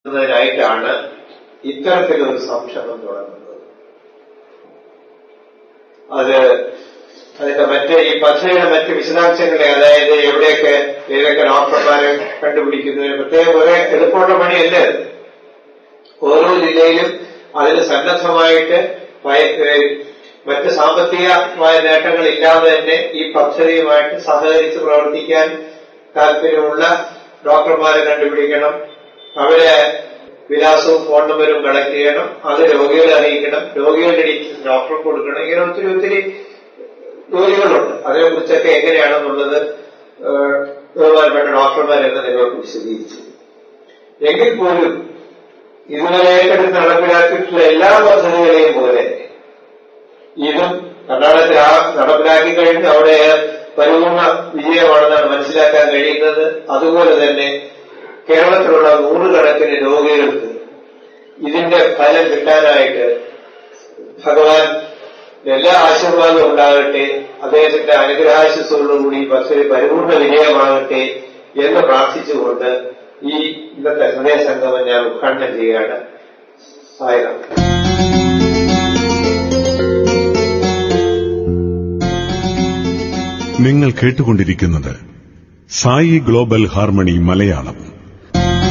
ായിട്ടാണ് ഇത്തരത്തിലൊരു സംക്ഷേപം തുടങ്ങുന്നത് അത് അതിന്റെ മറ്റ് ഈ പദ്ധതിയുടെ മറ്റ് വിശദാംശങ്ങളെ അതായത് എവിടെയൊക്കെ ഏതൊക്കെ ഡോക്ടർമാരെ കണ്ടുപിടിക്കുന്നതിന് പ്രത്യേകം ഒരേ എളുപ്പമുള്ള പണിയല്ല ഇത്. ഓരോ ജില്ലയിലും അതിന് സന്നദ്ധമായിട്ട് വയ- ഏഹ് മറ്റ് സാമ്പത്തികമായ നേട്ടങ്ങളില്ലാതെ തന്നെ ഈ പദ്ധതിയുമായിട്ട് സഹകരിച്ച് പ്രവർത്തിക്കാൻ താല്പര്യമുള്ള ഡോക്ടർമാരെ കണ്ടുപിടിക്കണം അവരെ വിലാസവും ഫോൺ നമ്പരും കളക്ട് ചെയ്യണം അത് രോഗികളെ അറിയിക്കണം രോഗികളുടെ ഡീറ്റെയിൽസ് ഡോക്ടർക്ക് കൊടുക്കണം ഇങ്ങനെ ഒത്തിരി ഒത്തിരി ജോലികളുണ്ട് അതിനെക്കുറിച്ചൊക്കെ എങ്ങനെയാണെന്നുള്ളത് ഏഹ്, ബഹുമാനപ്പെട്ട ഡോക്ടർമാർ എന്ന നിങ്ങൾക്ക് വിശദീകരിച്ചു എങ്കിൽ പോലും ഇതുവരെ ഏറ്റെടുത്ത് നടപ്പിലാക്കിയിട്ടുള്ള എല്ലാ പദ്ധതികളെയും പോലെ ഇതും കർണാടകത്തിൽ ആ നടപ്പിലാക്കി കഴിഞ്ഞ് അവിടെ പരിപൂർണ വിജയമാണെന്നാണ് മനസ്സിലാക്കാൻ കഴിയുന്നത് അതുപോലെ തന്നെ കേരളത്തിലുള്ള നൂറുകണക്കിന് രോഗികൾക്ക് ഇതിന്റെ ഫലം കിട്ടാനായിട്ട് ഭഗവാൻ എല്ലാ ആശീർവാദവും ഉണ്ടാകട്ടെ അദ്ദേഹത്തിന്റെ അനുഗ്രഹാശിസ്സോടുകൂടി പദ്ധതി പരിപൂർണ വിജയമാകട്ടെ എന്ന് പ്രാർത്ഥിച്ചുകൊണ്ട് ഈ ഇന്നത്തെ ഹൃദയ സംഗമം ഞാൻ ഉദ്ഘാടനം ചെയ്യുകയാണ് സായിരാം നിങ്ങൾ കേട്ടുകൊണ്ടിരിക്കുന്നത് സായി ഗ്ലോബൽ ഹാർമണി മലയാളം